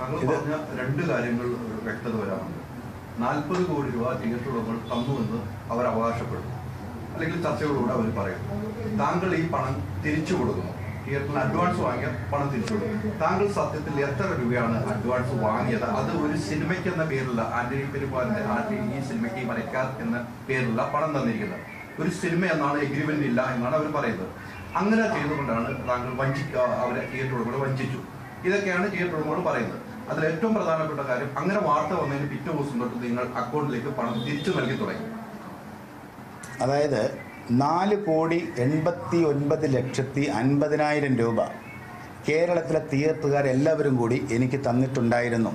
താങ്കൾ ഇത് പറഞ്ഞ രണ്ട് കാര്യങ്ങൾ ഒരു വ്യക്തത വരാനുണ്ട് നാൽപ്പത് കോടി രൂപ തിയേറ്റർ ഉടമകൾ തന്നുവെന്ന് അവർ അവകാശപ്പെടുന്നു അല്ലെങ്കിൽ ചർച്ചകളിലൂടെ അവർ പറയുന്നു താങ്കൾ ഈ പണം തിരിച്ചു കൊടുക്കുന്നു തിയേറ്ററിന് അഡ്വാൻസ് വാങ്ങിയ പണം തിരിച്ചു കൊടുക്കും താങ്കൾ സത്യത്തിൽ എത്ര രൂപയാണ് അഡ്വാൻസ് വാങ്ങിയത് അത് ഒരു സിനിമയ്ക്ക് എന്ന പേരില്ല ആന്റണി പെരുമാറിന്റെ ആന്റണി ഈ സിനിമയ്ക്ക് മരക്കാർ എന്ന പേരില്ല പണം തന്നിരിക്കുന്നത് ഒരു സിനിമ എന്നാണ് എഗ്രിമെന്റ് ഇല്ല എന്നാണ് അവർ പറയുന്നത് അങ്ങനെ ചെയ്തുകൊണ്ടാണ് താങ്കൾ വഞ്ചിക്ക അവരെ തിയേറ്റർ ഉടമകൾ വഞ്ചിച്ചു ഇതൊക്കെയാണ് തിയേറ്റർ ഉടമകൾ പറയുന്നത് അതിൽ ഏറ്റവും പ്രധാനപ്പെട്ട കാര്യം അങ്ങനെ വാർത്ത വന്നതിന് പിറ്റേ ദിവസം തൊട്ട് നിങ്ങൾ അക്കൗണ്ടിലേക്ക് പണം തിരിച്ചു നൽകി തുടങ്ങി അതായത് നാല് കോടി എൺപത്തി ഒൻപത് ലക്ഷത്തി അൻപതിനായിരം രൂപ കേരളത്തിലെ തിയേറ്ററുകാരെല്ലാവരും കൂടി എനിക്ക് തന്നിട്ടുണ്ടായിരുന്നു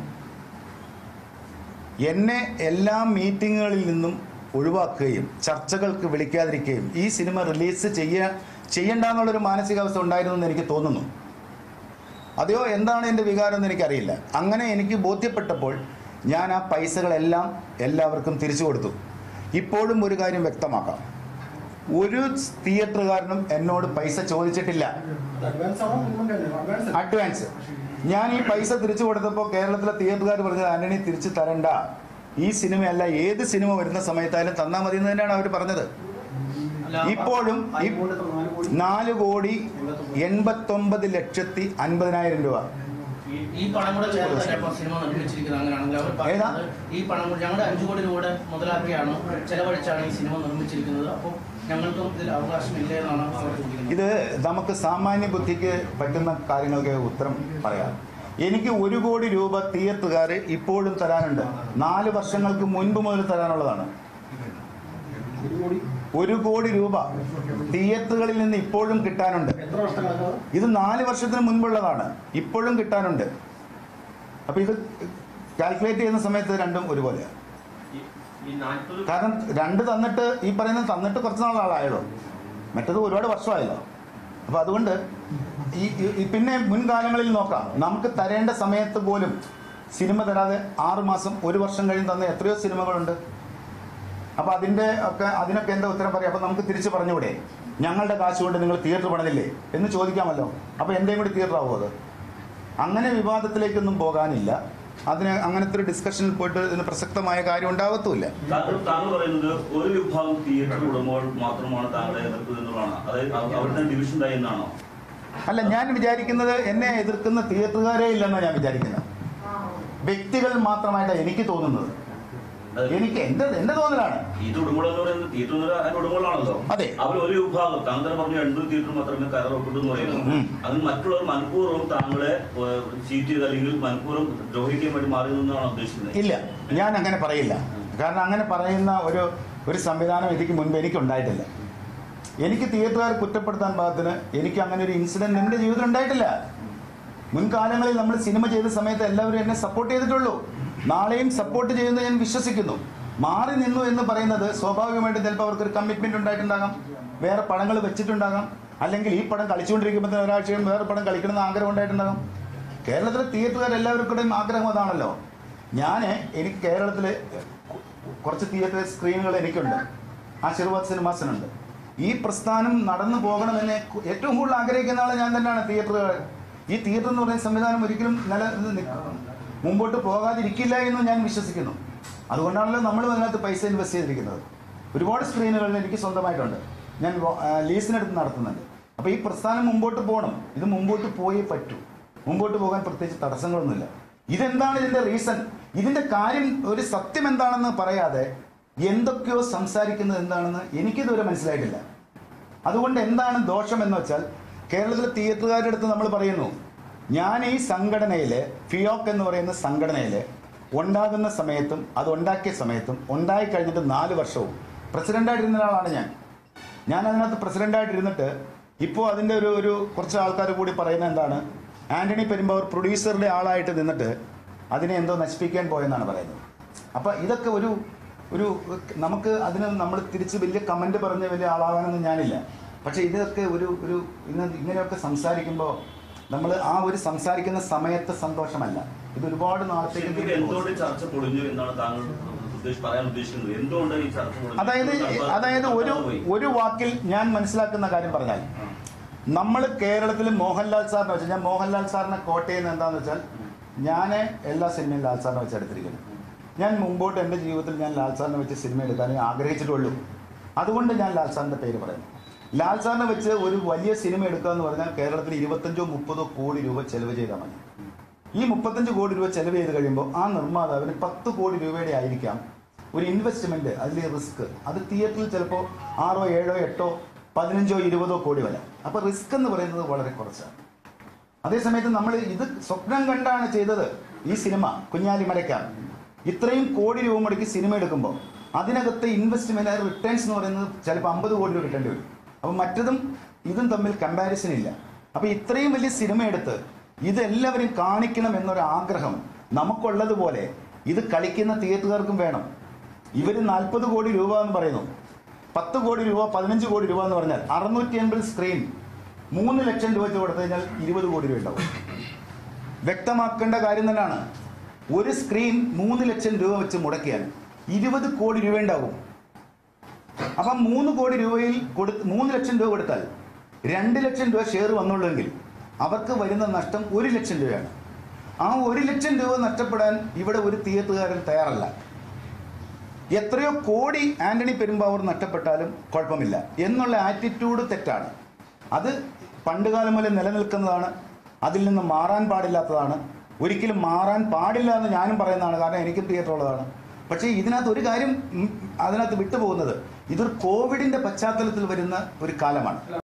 എന്നെ എല്ലാ മീറ്റിങ്ങുകളിൽ നിന്നും ഒഴിവാക്കുകയും ചർച്ചകൾക്ക് വിളിക്കാതിരിക്കുകയും ഈ സിനിമ റിലീസ് ചെയ്യ ചെയ്യണ്ട എന്നുള്ളൊരു മാനസികാവസ്ഥ ഉണ്ടായിരുന്നു എന്ന് എനിക്ക് തോന്നുന്നു അതെയോ എന്താണ് എൻ്റെ വികാരം എന്ന് എനിക്കറിയില്ല അങ്ങനെ എനിക്ക് ബോധ്യപ്പെട്ടപ്പോൾ ഞാൻ ആ പൈസകളെല്ലാം എല്ലാവർക്കും തിരിച്ചു കൊടുത്തു ഇപ്പോഴും ഒരു കാര്യം വ്യക്തമാക്കാം ഒരു തിയേറ്ററുകാരനും എന്നോട് പൈസ ചോദിച്ചിട്ടില്ല അഡ്വാൻസ് ആണോ പേയ്മെന്റ് ആണോ അഡ്വാൻസ് അഡ്വാൻസ് ഞാൻ ഈ പൈസ തിരിച്ചു കൊടുത്തപ്പോൾ കേരളത്തിലെ തിയേറ്ററുകാർ പറഞ്ഞത് ആന്റണി തിരിച്ചു തരണ്ട ഈ സിനിമയല്ല ഏത് സിനിമ വരുന്ന സമയത്തായാലും തന്നാൽ മതി എന്ന് തന്നെയാണ് അവർ പറഞ്ഞത് ഇപ്പോഴും ആ ഈ amount എത്ര? നാല് കോടി നാല് കോടി എൺപത്തൊമ്പത് ലക്ഷത്തി അൻപതിനായിരം രൂപ ഈ- ഈ പണം കൂടെ ചേർത്തല്ല ഇപ്പൊ സിനിമ നിർമ്മിച്ചിരിക്കുന്നത് അങ്ങനെയാണെങ്കിൽ അവർ പറയുന്നത് ഈ പണം കൂടി ഞങ്ങളുടെ അഞ്ചു കോടി രൂപയുടെ മുതലാക്കിയാണ് ചെലവഴിച്ചാണ് ഈ സിനിമ നിർമ്മിച്ചിരിക്കുന്നത് അപ്പോൾ ഞങ്ങൾക്കും ഇതിൽ അവകാശമില്ല എന്നാണ് അവർ ചോദിക്കുന്നത് ഇത് നമുക്ക് സാമാന്യ ബുദ്ധിക്ക് പറ്റുന്ന കാര്യങ്ങൾക്ക് ഉത്തരം പറയാം എനിക്ക് ഒരു കോടി രൂപ തിയേറ്ററുകാർ ഇപ്പോഴും തരാനുണ്ട് നാല് വർഷങ്ങൾക്ക് മുൻപ് മുതൽ തരാനുള്ളതാണ് ഒരു കോടി ഒരു കോടി രൂപ തിയേറ്ററുകളിൽ നിന്ന് ഇപ്പോഴും കിട്ടാനുണ്ട് എത്ര വർഷങ്ങളാണ് ഇത് നാല് വർഷത്തിന് മുൻപുള്ളതാണ് ഇപ്പോഴും കിട്ടാനുണ്ട് അപ്പോൾ ഇത് കാൽക്കുലേറ്റ് ചെയ്യുന്ന സമയത്ത് രണ്ടും ഒരുപോലെയാണ് ഈ നാൽപ്പത് കാരണം രണ്ട് തന്നിട്ട് ഈ പറയുന്നത് തന്നിട്ട് കുറച്ച് നാളായല്ലോ മറ്റത് ഒരുപാട് വർഷമായല്ലോ അപ്പോൾ അതുകൊണ്ട് ഈ ഈ- ഈ പിന്നെ മുൻകാലങ്ങളിൽ നോക്കാം നമുക്ക് തരേണ്ട സമയത്ത് പോലും സിനിമ തരാതെ ആറ് മാസം ഒരു വർഷം കഴിഞ്ഞ് തന്ന എത്രയോ സിനിമകളുണ്ട് അപ്പോൾ അതിൻ്റെ ഒക്കെ അതിനൊക്കെ എന്താ ഉത്തരം പറയാം അപ്പോൾ നമുക്ക് തിരിച്ച് പറഞ്ഞുകൂടെ ഞങ്ങളുടെ കാശ് കൊണ്ട് നിങ്ങൾ തിയേറ്റർ പണിതില്ലേ എന്ന് ചോദിക്കാമല്ലോ അപ്പോൾ എൻ്റെയും കൂടി തിയേറ്റർ ആവുമോ അത് അങ്ങനെ വിവാദത്തിലേക്കൊന്നും പോകാനില്ല അതിന് അങ്ങനത്തെ ഒരു ഡിസ്കഷനിൽ പോയിട്ട് ഇതിന് പ്രസക്തമായ കാര്യം ഉണ്ടാകത്തുമില്ല താങ്കൾ താങ്കൾ പറയുന്നത് ഒരു വിഭാഗം തിയേറ്റർ ഉടമകൾ മാത്രമാണ് താങ്കളെ എതിർക്കുന്നത് എന്നുള്ളതാണ് അതായത് അവ- അവരുടെ ഡിവിഷൻ ഉണ്ടായി എന്നാണോ അല്ല ഞാൻ വിചാരിക്കുന്നത് എന്നെ എതിർക്കുന്ന തിയേറ്ററുകാരേ ഇല്ലെന്നാണ് ഞാൻ വിചാരിക്കുന്നത് വ്യക്തികൾ മാത്രമായിട്ടാണ് എനിക്ക് തോന്നുന്നത് അത് എനിക്ക് എൻ്റെ എൻ്റെ തോന്നലാണ് തിയേറ്റർ ഉടമകൾ എന്ന് പറയുന്നത് തിയേറ്റർ എന്ന് പറയുന്നത് അതിന്റെ ഉടമകളാണല്ലോ അതെ. അവർ ഒരു വിഭാഗം താങ്കൾ തന്നെ പറഞ്ഞു എൺപത് തിയേറ്റർ മാത്രമേ കരാർ ഒപ്പിട്ടു എന്ന് പറയുന്നു ഉം. അതിന് മറ്റുള്ളവർ മനഃപൂർവ്വം താങ്കളെ ഏഹ്, ചീറ്റ് ചെയ്ത് അല്ലെങ്കിൽ മനഃപൂർവ്വം ദ്രോഹിക്കാൻ വേണ്ടി മാറിയതെന്നാണ് ഉദ്ദേശിക്കുന്നത് ഇല്ല ഞാൻ അങ്ങനെ പറയില്ല കാരണം അങ്ങനെ പറയുന്ന ഒരു ഒരു സംവിധാനം എനിക്ക് മുൻപ് എനിക്ക് ഉണ്ടായിട്ടില്ല എനിക്ക് തിയേറ്ററുകാർ കുറ്റപ്പെടുത്താൻ പാകത്തിന് എനിക്ക് അങ്ങനെ ഒരു ഇൻസിഡന്റ് എൻ്റെ ജീവിതത്തിൽ ഉണ്ടായിട്ടില്ല മുൻകാലങ്ങളിൽ നമ്മൾ സിനിമ ചെയ്ത സമയത്ത് എല്ലാവരും എന്നെ സപ്പോർട്ട് ചെയ്തിട്ടുള്ളൂ നാളെയും സപ്പോർട്ട് ചെയ്യുമെന്ന് ഞാൻ വിശ്വസിക്കുന്നു മാറി നിന്നു എന്ന് പറയുന്നത് സ്വാഭാവികമായിട്ടും ചിലപ്പോൾ അവർക്കൊരു കമ്മിറ്റ്മെന്റ് ഉണ്ടായിട്ടുണ്ടാകാം വേറെ പടങ്ങൾ വെച്ചിട്ടുണ്ടാകാം അല്ലെങ്കിൽ ഈ പടം കളിച്ചുകൊണ്ടിരിക്കുമ്പോൾ തന്നെ ഒരാഴ്ചയും വേറെ പടം കളിക്കണമെന്ന് ആഗ്രഹം ഉണ്ടായിട്ടുണ്ടാകാം കേരളത്തിലെ തിയേറ്ററുകാർ എല്ലാവർക്കും ആഗ്രഹം അതാണല്ലോ ഞാൻ എനിക്ക് കേരളത്തിൽ കുറച്ച് തിയേറ്റർ സ്ക്രീനുകൾ എനിക്കുണ്ട് ആശീർവാദ് സിനിമാസിനുണ്ട് ഈ പ്രസ്ഥാനം നടന്നു പോകണമെന്ന് ഏറ്റവും കൂടുതൽ ആഗ്രഹിക്കുന്ന ആൾ ഞാൻ തന്നെയാണ് തിയേറ്ററുകൾ ഈ തിയേറ്റർ എന്ന് പറയുന്ന സംവിധാനം ഒരിക്കലും നില നി- മുമ്പോട്ട് പോകാതിരിക്കില്ല എന്ന് ഞാൻ വിശ്വസിക്കുന്നു അതുകൊണ്ടാണല്ലോ നമ്മൾ അതിനകത്ത് പൈസ ഇൻവെസ്റ്റ് ചെയ്തിരിക്കുന്നത് ഒരുപാട് സ്ക്രീനുകൾ എനിക്ക് സ്വന്തമായിട്ടുണ്ട് ഞാൻ വോ- ആ, ലീസിനെടുത്ത് നടത്തുന്നുണ്ട് അപ്പോൾ ഈ പ്രസ്ഥാനം മുമ്പോട്ട് പോകണം ഇത് മുമ്പോട്ട് പോയേ പറ്റൂ മുമ്പോട്ട് പോകാൻ പ്രത്യേകിച്ച് തടസ്സങ്ങളൊന്നുമില്ല ഇതെന്താണ് ഇതിന്റെ റീസൺ ഇതിന്റെ കാര്യം ഒരു സത്യം എന്താണെന്ന് പറയാതെ എന്തൊക്കെയോ സംസാരിക്കുന്നത് എന്താണെന്ന് എനിക്കിതുവരെ മനസ്സിലായിട്ടില്ല അതുകൊണ്ട് എന്താണ് ദോഷം എന്ന് വെച്ചാൽ കേരളത്തിലെ തിയേറ്ററുകാരുടെ അടുത്ത് നമ്മൾ പറയുന്നു ഞാൻ ഈ സംഘടനയിലെ ഫിയോക്ക് എന്ന് പറയുന്ന സംഘടനയിൽ ഉണ്ടാകുന്ന സമയത്തും അത് ഉണ്ടാക്കിയ സമയത്തും ഉണ്ടായി കഴിഞ്ഞിട്ട് നാല് വർഷവും പ്രസിഡന്റായിട്ടിരുന്ന ഒരാളാണ് ഞാൻ ഞാൻ അതിനകത്ത് പ്രസിഡന്റായിട്ടിരുന്നിട്ട് ഇപ്പോൾ അതിൻ്റെ ഒരു ഒരു കുറച്ച് ആൾക്കാർ കൂടി പറയുന്നത് എന്താണ് ആന്റണി പെരുമ്പാവൂർ പ്രൊഡ്യൂസറുടെ ആളായിട്ട് നിന്നിട്ട് അതിനെ എന്തോ നശിപ്പിക്കാൻ പോയെന്നാണ് പറയുന്നത് അപ്പം ഇതൊക്കെ ഒരു ഒരു നമുക്ക് അതിന് നമ്മൾ തിരിച്ച് വലിയ കമന്റ് പറഞ്ഞ് വലിയ ആളാകാനൊന്നും ഞാനില്ല പക്ഷേ ഇതൊക്കെ ഒരു ഒരു ഇന്ന് ഇങ്ങനെയൊക്കെ സംസാരിക്കുമ്പോൾ നമ്മൾ ആ ഒരു സംസാരിക്കുന്ന സമയത്തെ സന്തോഷമല്ല ഇത് ഒരുപാട് നാളത്തേക്ക് ശരിക്കും എന്തുകൊണ്ട് ഈ ചർച്ച പൊളിഞ്ഞു എന്നാണ് താങ്കൾ ഉദ്ദേശി- പറയാൻ ഉദ്ദേശിക്കുന്നത് എന്തുകൊണ്ട് ഈ ചർച്ച പൊളിഞ്ഞു അതായത് താങ്കൾ അതായത് ഒരു പോയി. ഒരു വാക്കിൽ ഞാൻ മനസ്സിലാക്കുന്ന കാര്യം പറഞ്ഞാൽ നമ്മൾ കേരളത്തിൽ മോഹൻലാൽ സാറിനെ വെച്ചാൽ ഞാൻ മോഹൻലാൽ സാറിനെ കോട്ട് ചെയ്യുന്നത് എന്താണെന്ന് വെച്ചാൽ ഞാൻ എല്ലാ സിനിമയും ലാൽ സാറിനെ വെച്ച് എടുത്തിരിക്കുന്നത് ഞാൻ മുമ്പോട്ട് എൻ്റെ ജീവിതത്തിൽ ഞാൻ ലാൽ സാറിനെ വെച്ച് സിനിമ എടുക്കാനേ ആഗ്രഹിച്ചിട്ടുള്ളൂ അതുകൊണ്ട് ഞാൻ ലാൽ സാറിൻ്റെ പേര് പറയുന്നു ലാൽ സാറിനെ വെച്ച് ഒരു വലിയ സിനിമ എടുക്കുക എന്ന് പറഞ്ഞാൽ കേരളത്തിൽ ഇരുപത്തഞ്ചോ മുപ്പതോ കോടി രൂപ ചെലവ് ചെയ്താൽ മതി ഈ മുപ്പത്തഞ്ച് കോടി രൂപ ചെലവ് ചെയ്ത് കഴിയുമ്പോൾ ആ നിർമ്മാതാവിന് പത്ത് കോടി രൂപയുടെ ആയിരിക്കാം ഒരു ഇൻവെസ്റ്റ്മെന്റ് അതിലെ റിസ്ക് അത് തിയേറ്ററിൽ ചിലപ്പോൾ ആറോ ഏഴോ എട്ടോ പതിനഞ്ചോ ഇരുപതോ കോടി വരാം അപ്പോൾ റിസ്ക് എന്ന് പറയുന്നത് വളരെ കുറച്ചാണ് അതേസമയത്ത് നമ്മൾ ഇത് സ്വപ്നം കണ്ടാണ് ചെയ്തത് ഈ സിനിമ കുഞ്ഞാലി മരയ്ക്കാം ഇത്രയും കോടി രൂപ മുടക്കി സിനിമ എടുക്കുമ്പോൾ അതിനകത്തെ ഇൻവെസ്റ്റ്മെന്റ് റിട്ടേൺസ് എന്ന് പറയുന്നത് ചിലപ്പോൾ അമ്പത് കോടി രൂപ കിട്ടേണ്ടി വരും അപ്പോൾ മറ്റതും ഇതും തമ്മിൽ കമ്പാരിസൺ ഇല്ല അപ്പോൾ ഇത്രയും വലിയ സിനിമ എടുത്ത് ഇതെല്ലാവരും കാണിക്കണം എന്നൊരു ആഗ്രഹം നമുക്കുള്ളതുപോലെ ഇത് കളിക്കുന്ന തിയേറ്ററുകാർക്കും വേണം ഇവർ നാൽപ്പത് കോടി രൂപ എന്ന് പറയുന്നു പത്ത് കോടി രൂപ പതിനഞ്ച് കോടി രൂപ എന്ന് പറഞ്ഞാൽ അറുന്നൂറ്റി എൺപത് സ്ക്രീൻ മൂന്ന് ലക്ഷം രൂപ വെച്ച് കൊടുത്തു കഴിഞ്ഞാൽ ഇരുപത് കോടി രൂപ ഉണ്ടാവും വ്യക്തമാക്കേണ്ട കാര്യം തന്നെയാണ് ഒരു സ്ക്രീൻ മൂന്ന് ലക്ഷം രൂപ വെച്ച് മുടക്കിയാൽ ഇരുപത് കോടി രൂപ ഉണ്ടാവും അപ്പം മൂന്ന് കോടി രൂപയിൽ കൊടു മൂന്ന് ലക്ഷം രൂപ കൊടുത്താൽ രണ്ട് ലക്ഷം രൂപ ഷെയർ വന്നുള്ളെങ്കിൽ അവർക്ക് വരുന്ന നഷ്ടം ഒരു ലക്ഷം രൂപയാണ് ആ ഒരു ലക്ഷം രൂപ നഷ്ടപ്പെടാൻ ഇവിടെ ഒരു തിയേറ്ററുകാരൻ തയ്യാറല്ല എത്രയോ കോടി ആന്റണി പെരുമ്പാവൂർ നഷ്ടപ്പെട്ടാലും കുഴപ്പമില്ല എന്നുള്ള ആറ്റിറ്റ്യൂഡ് തെറ്റാണ് അത് പണ്ടുകാലം മുതലേ നിലനിൽക്കുന്നതാണ് അതിൽ നിന്ന് മാറാൻ പാടില്ലാത്തതാണ് ഒരിക്കലും മാറാൻ പാടില്ല എന്ന് ഞാനും പറയുന്നതാണ് കാരണം എനിക്കും തിയേറ്റർ ഉള്ളതാണ് പക്ഷേ ഇതിനകത്ത് ഒരു കാര്യം ഉം, അതിനകത്ത് വിട്ടുപോകുന്നത് ഇതൊരു കോവിഡിന്റെ പശ്ചാത്തലത്തിൽ വരുന്ന ഒരു കാലമാണ്